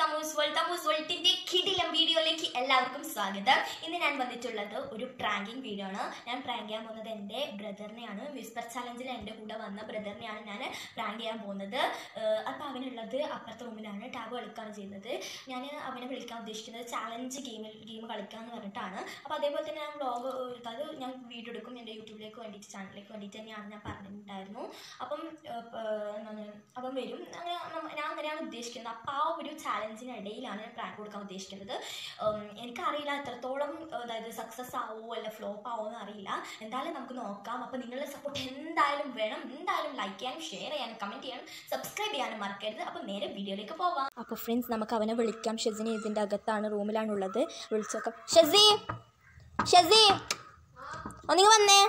തമൂസ് world തമൂസ് വേൾഡിന്റെ കിടിലം വീഡിയോയിലേക്ക് എല്ലാവർക്കും സ്വാഗതം ഇന്ന് ഞാൻ വന്നിട്ടുള്ളത് ഒരു പ്രാങ്കിങ് വീഡിയോ ആണ് ഞാൻ പ്രാങ്ക് ചെയ്യാൻ പോകുന്നത് എൻ്റെ ബ്രദറിനെയാണ് വിസ്പർ ചാലഞ്ചിൽ എൻ്റെ കൂടെ വന്ന ബ്രദറിനെയാണ് ഞാൻ പ്രാങ്ക് ചെയ്യാൻ പോകുന്നത് അപ്പോൾ അവനുള്ളത് അപ്പുറത്തെ റൂമിലാണ് ടാബ് കളിക്കുകയാണ് ചെയ്യുന്നത് ഞാൻ അവനെ വിളിക്കാൻ ഉദ്ദേശിക്കുന്നത് ചാലഞ്ച് ഗെയിമിൽ ഗെയിം കളിക്കാമെന്ന് പറഞ്ഞിട്ടാണ് അപ്പോൾ അതേപോലെ തന്നെ ഞാൻ വ്ളോഗ് അത് ഞാൻ വീഡിയോ എടുക്കും എൻ്റെ യൂട്യൂബിലേക്ക് വേണ്ടിയിട്ട് ചാനലിലേക്ക് വേണ്ടിയിട്ട് തന്നെയാണ് ഞാൻ പറഞ്ഞിട്ടുണ്ടായിരുന്നു അപ്പം ഏഹ്, ഏഹ്, എന്താണ് അവൻ വരും അങ്ങനെ നമ്മ- ഞാൻ അങ്ങനെയാണ് ഉദ്ദേശിക്കുന്നത് അപ്പോൾ ആ ഒരു ചാലഞ്ചിനിടയിലാണ് ഞാൻ പ്രാങ്ക് കൊടുക്കാൻ ഉദ്ദേശിക്കുന്നത് ഉം, എനിക്കറിയില്ല എത്രത്തോളം ഏഹ്, അതായത് സക്സസ് ആവുമോ അല്ല ഫ്ലോപ്പ് ആവുമോ എന്ന് അറിയില്ല എന്തായാലും നമുക്ക് നോക്കാം അപ്പോൾ നിങ്ങളുടെ സപ്പോർട്ട് എന്തായാലും വേണം എന്തായാലും ലൈക്ക് ചെയ്യാനും ഷെയർ ചെയ്യാനും കമൻറ്റ് ചെയ്യാനും സബ്സ്ക്രൈബ് ചെയ്യാനും മറക്കരുത് അപ്പോൾ നേരെ വീഡിയോയിലേക്ക് പോവാം അപ്പോൾ ഫ്രണ്ട്സ് നമുക്ക് അവനെ വിളിക്കാം ഷെസിനെ ഇതിൻ്റെ അകത്താണ് റൂമിലാണുള്ളത് വിളിച്ചോക്കാം ഷെസി ഷെസി ഒന്നിങ്ങ് വന്നേ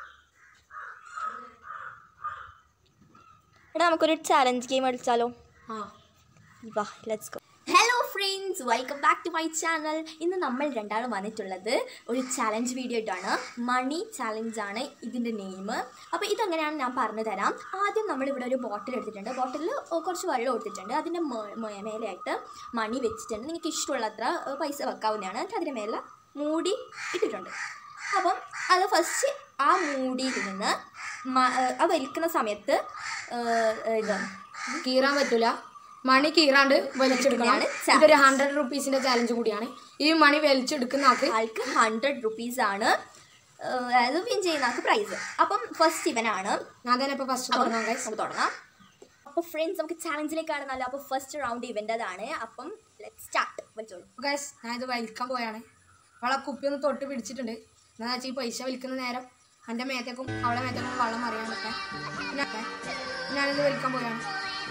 എടാ നമുക്കൊരു ചാലഞ്ച് ഗെയിം കളിച്ചാലോ വാ let's go hello friends welcome back to my channel ഇന്ന് നമ്മൾ രണ്ടാളും വന്നിട്ടുള്ളത് ഒരു ചാലഞ്ച് വീഡിയോ ആയിട്ടാണ് മണി ചാലഞ്ച് ആണ് ഇതിൻ്റെ നെയിം അപ്പോൾ ഇതെങ്ങനെയാണ് ഞാൻ പറഞ്ഞു തരാം ആദ്യം നമ്മൾ ഇവിടെ ഒരു ബോട്ടിൽ എടുത്തിട്ടുണ്ട് ബോട്ടിലിൽ കുറച്ച് വെള്ളം എടുത്തിട്ടുണ്ട് അതിൻ്റെ മേ- മേ- മേലെയായിട്ട് മണി വെച്ചിട്ടുണ്ട് നിങ്ങൾക്ക് ഇഷ്ടമുള്ളത്ര ഏഹ്, പൈസ വെക്കാവുന്നതാണ് എന്നിട്ട് അതിൻ്റെ മേലെ മൂടി ഇട്ടിട്ടുണ്ട് അപ്പം അത് ഫസ്റ്റ് ആ മൂടിയിൽ നിന്ന് മ- ഏഹ്, ആ വലിക്കുന്ന സമയത്ത് ഏഹ്, ഇത് കീറാൻ പറ്റൂല മണി കീറാണ്ട് വലിച്ചെടുക്കണം ഇതാണ് challenge. ഇതൊരു ഹൺഡ്രഡ് റുപ്പീസിന്റെ ചാലഞ്ച് കൂടിയാണ് ഈ മണി വലിച്ചെടുക്കുന്ന ആൾക്ക് ആൾക്ക് ഹൺഡ്രഡ് റുപ്പീസ് ആണ് ഏഹ്, അതായത് വിൻ ചെയ്യുന്ന ആൾക്ക് പ്രൈസ് അപ്പം ഫസ്റ്റ് ഇവനാണ് ഞാൻ തന്നെ ഇപ്പൊ ഫസ്റ്റ് തുടങ്ങാം guys. നമുക്ക് തുടങ്ങാം അപ്പോൾ ഫ്രണ്ട്സ് നമുക്ക് ചാലഞ്ചിലേക്ക് കടന്നാലോ അപ്പോൾ ഫസ്റ്റ് റൗണ്ട് ഇവൻ്റെതാണ് അപ്പം ലെറ്റ് സ്റ്റാർട്ട് വലിച്ചോളൂ അപ്പൊ guys, ഞാൻ ഇത് വലിക്കാൻ പോയാണ് അവളെ കുപ്പി ഒന്ന് തൊട്ട് പിടിച്ചിട്ടുണ്ട് എന്താ വെച്ചാൽ ഈ പൈസ വലിക്കുന്ന നേരം എൻ്റെ മേത്തേക്കും അവളെ മേത്തേക്കും വെള്ളം അറിയാൻ പറ്റാൻ പിന്നെ ഞാനിത് വലിക്കാൻ പോയാണ്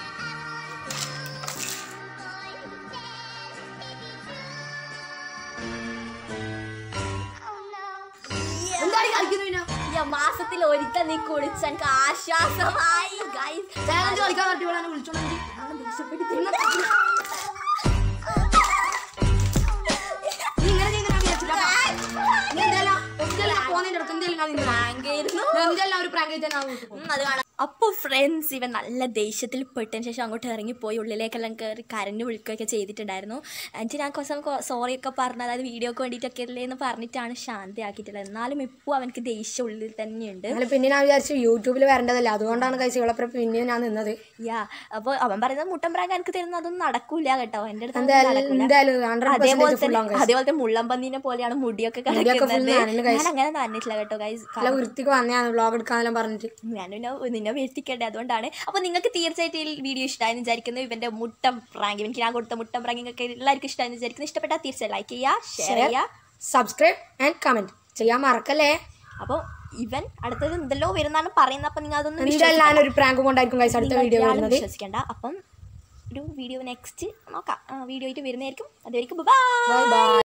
എന്താണ് കളിക്കുന്നത് പിന്നെ ഈ മാസത്തിൽ ഒരുത്തൻ നീ കുളിച്ച എനിക്ക് ആശ്വാസമായി ഗൈസ് ചാലഞ്ച് കളിക്കാൻ പറ്റിയോളാണ് വിളിച്ചോണ്ടി നീ ഇങ്ങനെ ചെയ്യുന്ന ഞാൻ വിചാരിച്ചില്ല കേട്ടോ. നീ എന്തെല്ലാം എന്തെല്ലാം പോകുന്നതിന്റെ ഇടയ്ക്ക് എന്തെല്ലാം ഞാൻ നിന്നെ പ്രാങ്ക് ആയിരുന്നു എന്തെല്ലാം ഒരു പ്രാങ്ക് ചെയ്താൽ ഞാൻ വീട്ടിൽ പോകും ഉം, അത് കാണാം അപ്പോൾ ഫ്രണ്ട്സ് ഇവൻ നല്ല ദേഷ്യത്തിൽ പെട്ടതിന് ശേഷം അങ്ങോട്ട് ഇറങ്ങിപ്പോയി ഉള്ളിലേക്കെല്ലാം കയറി കരഞ്ഞു വിളിക്കുകയൊക്കെ ചെയ്തിട്ടുണ്ടായിരുന്നു എന്നിട്ട് ഞാൻ കുറച്ച് സോറി ഒക്കെ പറഞ്ഞ അതായത് വീഡിയോക്ക് വേണ്ടിയിട്ടൊക്കെ അല്ലേ എന്ന് പറഞ്ഞിട്ടാണ് ശാന്തിയാക്കിയിട്ടുള്ളത് എന്നാലും ഇപ്പോൾ അവനക്ക് ദേഷ്യം ഉള്ളിൽ തന്നെയുണ്ട് എന്നാലും പിന്നെ ഞാൻ വിചാരിച്ചു യൂട്യൂബിൽ വരേണ്ടതല്ല അതുകൊണ്ടാണ് കഴിച്ച് ഇവളപ്പുറം പിന്നെയും ഞാൻ നിന്നത് യാ അപ്പോൾ അവൻ പറയുന്നത് മുട്ടൻ പ്രാങ്ക് എനിക്ക് തരുന്നത് അതൊന്നും നടക്കൂല കേട്ടോ എൻ്റെ അടുത്ത് അതൊന്നും എന്തായാലും നടക്കൂല. എന്തായാലും ഹൺഡ്രഡ് അതേപോലെ പെർസെന്റേജ് ഫുൾ തന്നെ അതേപോലത്തെ മുള്ളമ്പന്നീനെ പോലെയാണ് മുടിയൊക്കെ മുടിയൊക്കെ full കിടക്കുന്നത് ഞാനാണ് guys. ഞാൻ അങ്ങനെ തന്നിട്ടില്ല കേട്ടോ ഗൈസ് നല്ല വൃത്തിക്ക് വന്നതാണ് വ്ളോഗ് എടുക്കാന്നെല്ലാം പറഞ്ഞിട്ട് ഞാൻ പിന്നെ നിന്നെ വീഴ്ത്തിക്കണ്ടേ അതുകൊണ്ടാണ് അപ്പോൾ നിങ്ങൾക്ക് തീർച്ചയായിട്ടും ഈ വീഡിയോ ഇഷ്ടമായെന്ന് വിചാരിക്കുന്നു ഇവൻ്റെ മുട്ട പ്രാങ്ക് എനിക്ക് ഞാൻ കൊടുത്ത മുട്ട പ്രാങ്കിങ് ഒക്കെ എല്ലാവർക്കും ഇഷ്ടമായെന്ന് വിചാരിക്കുന്നു ഇഷ്ടപ്പെട്ടാൽ തീർച്ചയായും ലൈക്ക് ചെയ്യുക ഷെയർ ചെയ്യുക സബ്സ്ക്രൈബ് ആൻഡ് കമന്റ് ചെയ്യാൻ മറക്കല്ലേ അപ്പോൾ ഇവൻ അടുത്തത് എന്തെല്ലോ വരുന്നാണ് പറയുന്നത് അപ്പം നിങ്ങൾ അതൊന്നും എന്തായാലും ഒരു പ്രാങ്ക് കൊണ്ടായിരിക്കും കഴിച്ച് അടുത്ത വീഡിയോ നിങ്ങൾ വരുന്നത് വിശ്വസിക്കേണ്ട അപ്പം ഒരു വീഡിയോ നെക്സ്റ്റ് നോക്കാം വീഡിയോ ആയിട്ട് വരുന്നതായിരിക്കും അതുവരെയും ബൈ ബൈ ബൈ